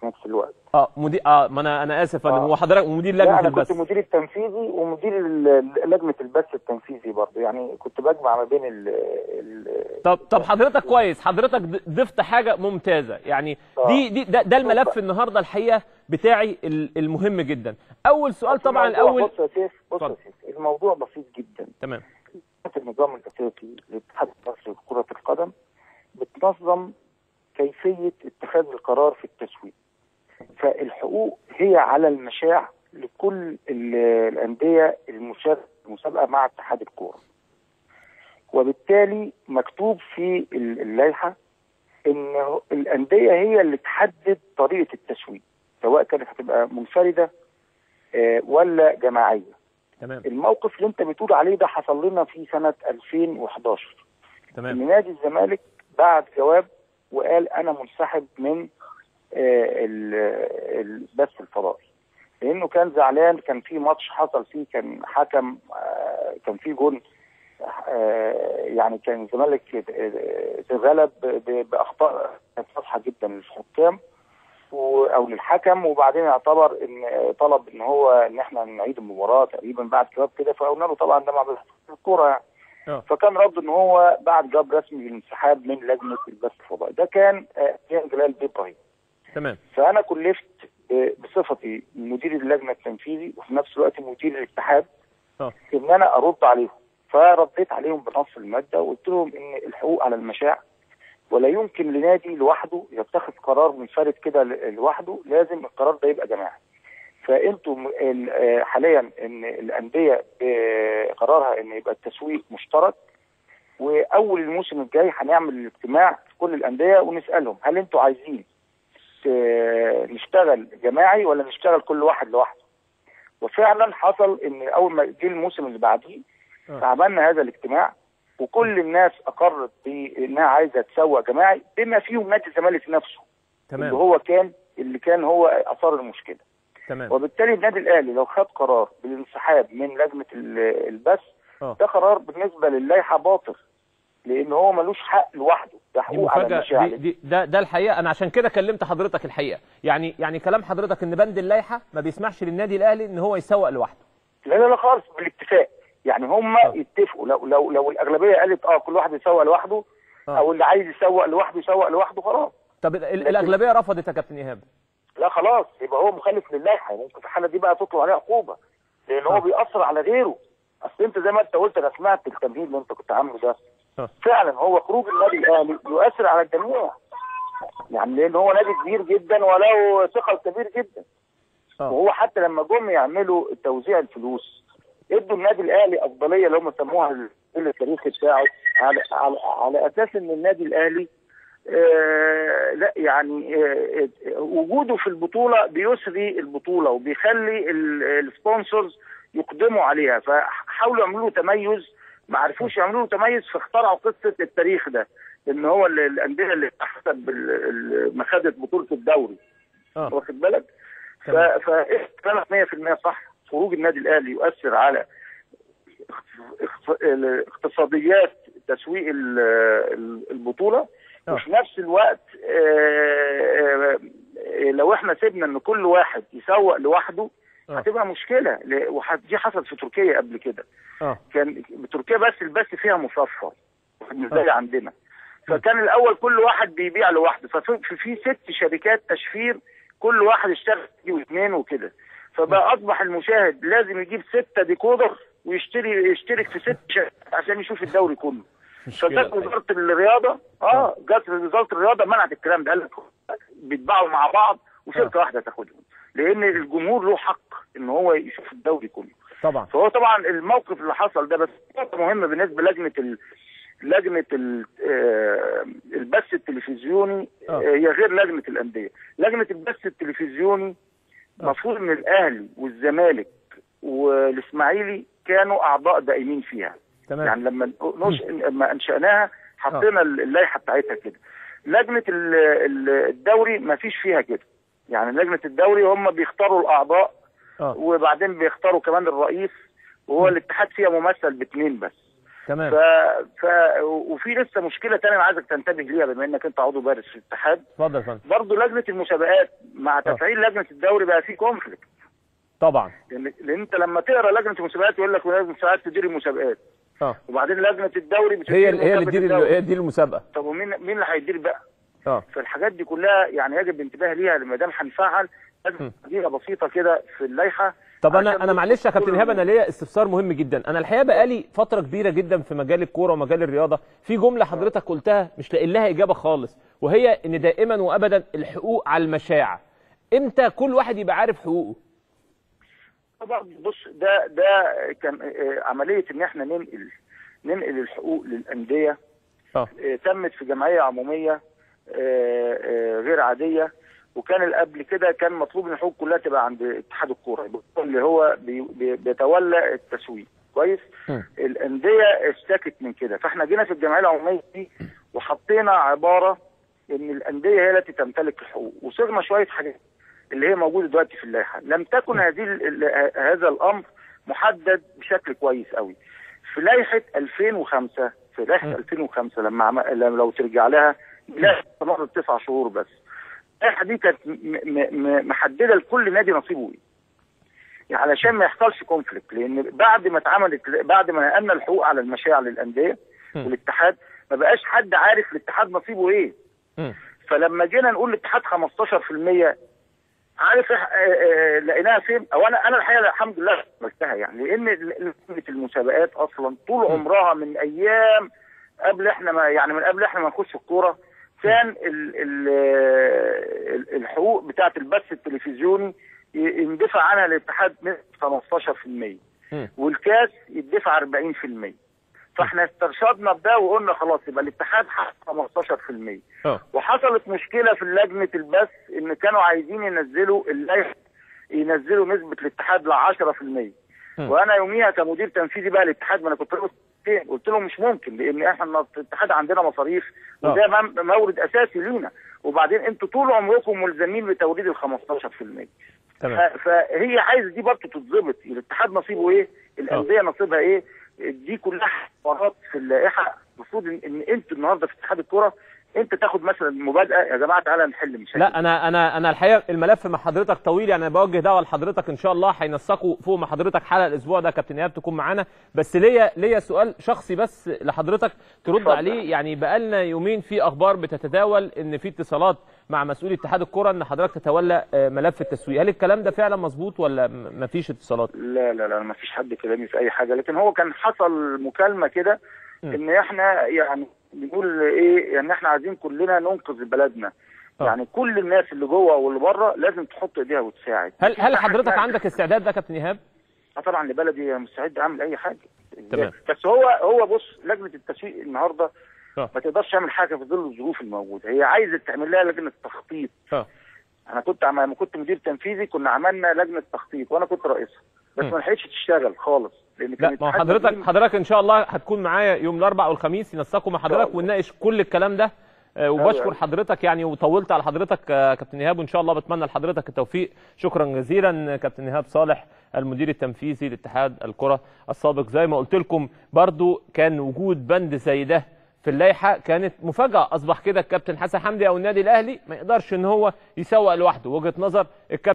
في نفس الوقت اه مدير اه ما انا انا اسف انا آه. هو حضرتك مدير لا لجنه انا كنت البث المدير التنفيذي ومدير ال- لجنه البث التنفيذي برضه يعني كنت بجمع ما بين ال ال طب طب حضرتك كويس حضرتك ض- ضفت حاجه ممتازه يعني آه. دي دي ده, ده الملف النهارده الحقيقه بتاعي ال- المهم جدا اول سؤال طبعا الموضوع- الاول بص يا سيف بص يا اتفضل. سيف الموضوع بسيط جدا تمام النظام الافريقي لاتحاد مصر لكره القدم بتنظم كيفيه اتخاذ القرار في التسويق فالحقوق هي على المشاع لكل ال- الانديه المشاركه في المسابقه مع اتحاد الكوره وبالتالي مكتوب في ال- اللائحه ان الانديه هي اللي تحدد طريقه التسويق سواء كانت هتبقى منفرده آه، ولا جماعيه تمام الموقف اللي انت بتقول عليه ده حصل لنا في سنه 2011 تمام ان نادي الزمالك بعت جواب وقال انا منسحب من آه، ال- البث الفضائي لانه كان زعلان كان في ماتش حصل فيه كان حكم آه، كان في جون آه، يعني كان الزمالك آه، اتغلب ب- باخطاء كانت واضحه جدا للحكام و- او للحكم وبعدين اعتبر ان طلب ان هو ان احنا نعيد المباراه تقريبا بعد جواب كده فقلنا له طبعا ده مع الكوره يعني اه فكان رد ان هو بعد جواب رسمي للانسحاب من لجنه البث الفضائي ده كان آه، كان جلال بيه ابراهيم تمام فانا كلفت آه، بصفتي مدير اللجنه التنفيذي وفي نفس الوقت مدير الاتحاد اه ان انا ارد عليهم فرديت عليهم بنص الماده وقلت لهم ان الحقوق على المشاع ولا يمكن لنادي لوحده يتخذ قرار منفرد كده ل- لوحده لازم القرار ده يبقى جماعي فانتوا م- ال- آه، حاليا ان الانديه آه، قرارها ان يبقى التسويق مشترك واول الموسم الجاي هنعمل اجتماع في كل الانديه ونسالهم هل انتوا عايزين آه، نشتغل جماعي ولا نشتغل كل واحد لوحده وفعلا حصل ان اول ما جه الموسم اللي بعديه آه. فعملنا هذا الاجتماع وكل الناس اقرت بانها عايزه تسوق جماعي بما فيهم نادي الزمالك نفسه اللي تمام هو كان اللي كان هو اثار المشكله تمام وبالتالي النادي الاهلي لو خد قرار بالانسحاب من لجنه ال- البث اه ده قرار بالنسبه للائحه باطل لان هو ملوش حق لوحده ده دي حقوق على مفاجاه المشاعر دي, دي ده ده الحقيقه انا عشان كده كلمت حضرتك الحقيقه يعني يعني كلام حضرتك ان بند اللائحه ما بيسمحش للنادي الاهلي ان هو يسوق لوحده لا لا لا خالص بالاتفاق يعني هم آه. يتفقوا لو لو لو الاغلبيه قالت اه كل واحد يسوق لوحده آه. او اللي عايز يسوق لوحده يسوق لوحده خلاص طب ال- ال- الاغلبيه رفضت يا كابتن ايهاب لا خلاص يبقى هو مخالف للائحه ممكن في الحاله دي بقى تطلب عليه عقوبه لان هو آه. بيأثر على غيره اصل انت زي ما انت قلت انا سمعت التمهيد اللي انت كنت عامله ده آه. فعلا هو خروج النادي الاهلي يؤثر على الجميع يعني لان هو نادي كبير جدا وله ثقل كبير جدا اه وهو حتى لما جم يعملوا توزيع الفلوس ادوا النادي الاهلي افضليه اللي هم سموها الجيل التاريخي بتاعه على على, على اساس ان النادي الاهلي آه لا يعني آه آه، وجوده في البطوله بيسري البطوله وبيخلي ال- السبونسرز يقدموا عليها فحاولوا يعملوا له تميز ما عرفوش يعملوا له تميز فاخترعوا قصه التاريخ ده ان هو ال- الانديه اللي حسب ال- ال- ما خدت بطوله الدوري اه واخد بالك ف تمام. فكانت 100% صح خروج النادي الاهلي يؤثر على اخت- ال- اقتصاديات تسويق ال- ال- البطوله آه. وفي نفس الوقت آه، آه، لو احنا سيبنا ان كل واحد يسوق لوحده آه. هتبقى مشكله ل- وح- دي حصلت في تركيا قبل كده اه كان تركيا بس البث فيها مصفر مش زي آه. عندنا فكان الاول كل واحد بيبيع لوحده ففي في- في ست شركات تشفير كل واحد اشتغل واثنين وكده فبقى اصبح المشاهد لازم يجيب ستة ديكودر ويشتري يشترك في ست شركات عشان يشوف الدوري كله مشكلة فجت الحقيقة. وزاره الرياضه اه جت وزاره الرياضه منعت الكلام ده قال لك بيتباعوا مع بعض وشركه واحده تاخدهم لان الجمهور له حق ان هو يشوف الدوري كله طبعا فهو طبعا الموقف اللي حصل ده بس نقطه مهمه بالنسبه لجنه ال... لجنه ال... آه، البث التلفزيوني آه. آه، هي غير لجنه الانديه لجنه البث التلفزيوني آه. المفروض ان الاهلي والزمالك والاسماعيلي كانوا اعضاء دائمين فيها تمام يعني لما نش... لما انشاناها حطينا اللائحه بتاعتها كده لجنه ال- ال- الدوري ما فيش فيها كده يعني لجنه الدوري هم بيختاروا اه وبعدين بيختاروا كمان الرئيس وهو الاتحاد فيها ممثل باثنين بس تمام ف... ف... وفي لسه مشكله ثانيه انا عايزك تنتبه ليها بما انك انت عضو بارز في الاتحاد اتفضل يا فندم برضه لجنه المسابقات مع تفعيل لجنه الدوري بقى في كونفليكت طبعا لان لأن انت لما تقرا لجنه المسابقات يقول لك لجنه المسابقات تدير المسابقات اه وبعدين لجنه الدوري بتدير هي هي اللي مسابقة تدير الدوري. هي تدير المسابقه طب ومين مين اللي هيدير بقى؟ اه فالحاجات دي كلها يعني يجب الانتباه ليها ما دام هنفعل لازم تغييره بسيطه كده في اللائحه طب انا عشان انا معلش يا كابتن كل- ايهاب انا ليا استفسار مهم جدا انا الحقيقه بقالي فتره كبيره جدا في مجال الكوره ومجال الرياضه في جمله حضرتك قلتها مش لاقي لها اجابه خالص وهي ان دائما وابدا الحقوق على المشاع امتى كل واحد يبقى عارف حقوقه طبعا بص ده ده كان آه، عمليه ان احنا ننقل ننقل الحقوق للانديه اه آه، تمت في جمعيه عموميه آه، آه، غير عاديه وكان قبل كده كان مطلوب ان الحقوق كلها تبقى عند اتحاد الكوره اللي هو بي- بي- بيتولى التسويق كويس م. الانديه اشتكت من كده فاحنا جينا في الجمعيه العموميه دي وحطينا عباره ان الانديه هي التي تمتلك الحقوق وصرنا شويه حاجات اللي هي موجوده دلوقتي في اللائحه لم تكن هذه ال- ال- هذا الامر محدد بشكل كويس قوي في لائحه 2005 في لائحه م. 2005 لما عم... لما لو ترجع لها لا استمرت تسع شهور بس اللائحه دي كانت م... م... م... محدده لكل نادي نصيبه ايه يعني علشان ما يحصلش كونفليكت لان بعد ما اتعملت بعد ما نقلنا الحقوق على المشاريع للانديه م. والاتحاد ما بقاش حد عارف الاتحاد نصيبه ايه مم. فلما جينا نقول الاتحاد 15% عارف إح- آه، آه، لقيناها فين؟ او انا انا الحقيقه الحمد لله عملتها يعني لان ال- لجنه المسابقات اصلا طول عمرها من ايام قبل احنا ما يعني من قبل احنا ما نخش الكوره كان ال ال ال الحقوق بتاعه البث التلفزيوني ي- يندفع عنها الاتحاد نسبه 15% مم. والكاس يدفع 40% فاحنا استرشدنا بده وقلنا خلاص يبقى الاتحاد حق 15% اه وحصلت مشكله في لجنه البث ان كانوا عايزين ينزلوا اللائحه ينزلوا نسبه الاتحاد ل 10% مم. وانا يوميها كمدير تنفيذي بقى الاتحاد ما انا كنت له فين؟ قلت لهم مش ممكن لان احنا الاتحاد عندنا مصاريف وده مم- مورد اساسي لينا وبعدين انتوا طول عمركم ملزمين بتوريد ال 15% تمام ف- فهي عايزه دي برضه تتظبط الاتحاد نصيبه ايه؟ الانديه نصيبها ايه؟ دي كلها حوارات في اللائحه المفروض ان, إن انتوا النهارده في اتحاد الكوره انت تاخد مثلا مبادئه يا جماعه تعالى نحل مشاكل لا انا انا انا الحقيقه الملف مع حضرتك طويل يعني انا بوجه دعوه لحضرتك ان شاء الله هينسقوا فوق مع حضرتك حلقه الاسبوع ده كابتن ايهاب تكون معانا بس ليا ليا سؤال شخصي بس لحضرتك ترد اتفضل. عليه يعني بقالنا يومين في اخبار بتتداول ان في اتصالات مع مسؤولي اتحاد الكره ان حضرتك تتولى آه، ملف التسويق هل الكلام ده فعلا مظبوط ولا م- مفيش اتصالات لا لا لا ما فيش حد كلامي في اي حاجه لكن هو كان حصل مكالمه كده م. ان احنا يعني بنقول ايه ان احنا عايزين كلنا ننقذ بلدنا آه. يعني كل الناس اللي جوه واللي بره لازم تحط ايديها وتساعد هل هل مفيش حضرتك حاجة- عندك استعداد ده يا كابتن ايهاب آه طبعا لبلدي مستعد اعمل اي حاجه تمام. بس هو هو بص لجنه التسويق النهارده اه ما تقدرش تعمل حاجه في ظل الظروف الموجوده هي عايزه تعمل لها لجنه تخطيط اه انا كنت عم... لما كنت مدير تنفيذي كنا عملنا لجنه تخطيط وانا كنت رئيسها بس م. ما لحقتش تشتغل خالص لان لا كانت ما هو حد حضرتك قديم. حضرتك ان شاء الله هتكون معايا يوم الاربعاء والخميس ينسقوا مع حضرتك الله. ونناقش كل الكلام ده آه، وبشكر أوي. حضرتك يعني وطولت على حضرتك آه، كابتن ايهاب وان شاء الله بتمنى لحضرتك التوفيق شكرا جزيلا كابتن ايهاب صالح المدير التنفيذي لاتحاد الكره السابق زي ما قلت لكم برضو كان وجود بند زي ده في اللائحه كانت مفاجاه اصبح كده الكابتن حسن حمدي او النادي الاهلي ما يقدرش ان هو يسوق لوحده وجهه نظر الكابتن